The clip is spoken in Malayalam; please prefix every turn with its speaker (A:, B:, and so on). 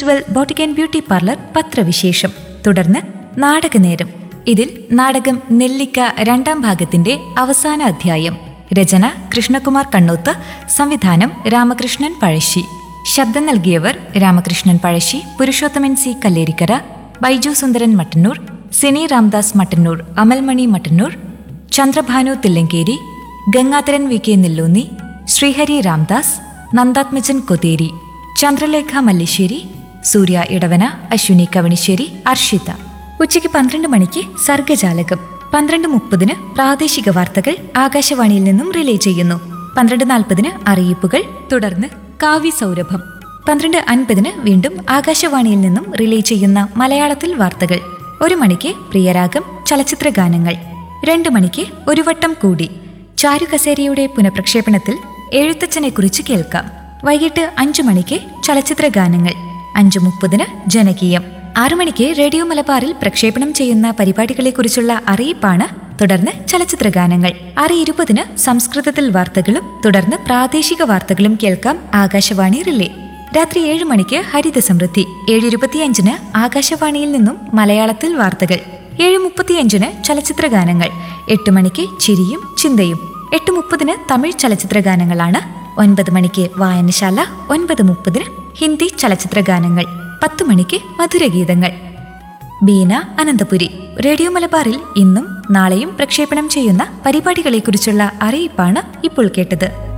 A: Stitchwell boutique and beauty parlour പത്രവിശേഷം തുടർന്ന് നാടകനേരം ഇതിൽ നാടകം നെല്ലിക്ക രണ്ടാം ഭാഗത്തിന്റെ അവസാന അധ്യായം രചന കൃഷ്ണകുമാർ കണ്ണൂത്ത് സംവിധാനം രാമകൃഷ്ണൻ പഴശ്ശി ശബ്ദം നൽകിയവർ Ramakrishnan Pazhassi Purushothaman C Kallerikkara Baiju Sundaran Mattannur Sini Ramdas Mattannur Amalmani Mattannur Chandrabhanu Thillankeri Gangadharan V K Nelloonni Sreehari Ramdas Nandathmajan Kotheri Chandralekha Mallissery Surya Edavana Aswini Kavanissery Arshitha ഉച്ചയ്ക്ക് പന്ത്രണ്ട് മണിക്ക് സർഗജാലകം പന്ത്രണ്ട് മുപ്പതിന് പ്രാദേശിക വാർത്തകൾ ആകാശവാണിയിൽ നിന്നും റിലേ ചെയ്യുന്നു പന്ത്രണ്ട് നാൽപ്പതിന് അറിയിപ്പുകൾ തുടർന്ന് കാവ്യ സൗരഭം പന്ത്രണ്ട് അൻപതിന് വീണ്ടും ആകാശവാണിയിൽ നിന്നും റിലേ ചെയ്യുന്ന മലയാളത്തിൽ വാർത്തകൾ ഒരു മണിക്ക് പ്രിയരാഗം ചലച്ചിത്ര ഗാനങ്ങൾ രണ്ട് മണിക്ക് ഒരു വട്ടം കൂടി ചാരുകസേരയുടെ പുനഃപ്രക്ഷേപണത്തിൽ എഴുത്തച്ഛനെ കുറിച്ച് കേൾക്കാം വൈകിട്ട് അഞ്ചു മണിക്ക് ചലച്ചിത്ര ഗാനങ്ങൾ അഞ്ചു മുപ്പതിന് ജനകീയം ആറു മണിക്ക് റേഡിയോ മലബാറിൽ പ്രക്ഷേപണം ചെയ്യുന്ന പരിപാടികളെക്കുറിച്ചുള്ള അറിയിപ്പാണ് തുടർന്ന് ചലച്ചിത്ര ഗാനങ്ങൾ ആറ് ഇരുപതിന് സംസ്കൃതത്തിൽ വാർത്തകളും തുടർന്ന് പ്രാദേശിക വാർത്തകളും കേൾക്കാം ആകാശവാണി റിലേ രാത്രി ഏഴ് മണിക്ക് ഹരിത സമൃദ്ധി ഏഴ് ഇരുപത്തിയഞ്ചിന് ആകാശവാണിയിൽ നിന്നും മലയാളത്തിൽ വാർത്തകൾ ഏഴ് മുപ്പത്തിയഞ്ചിന് ചലച്ചിത്ര ഗാനങ്ങൾ എട്ട് മണിക്ക് ചിരിയും ചിന്തയും എട്ട് മുപ്പതിന് തമിഴ് ചലച്ചിത്ര ഗാനങ്ങളാണ് ഒൻപത് മണിക്ക് വായനശാല ഒൻപത് മുപ്പതിന് ഹിന്ദി ചലച്ചിത്ര ഗാനങ്ങൾ പത്ത് മണിക്ക് മധുരഗീതങ്ങൾ ബീന അനന്തപുരി റേഡിയോ മലബാറിൽ ഇന്നും നാളെയും പ്രക്ഷേപണം ചെയ്യുന്ന പരിപാടികളെക്കുറിച്ചുള്ള അറിയിപ്പാണ് ഇപ്പോൾ കേട്ടത്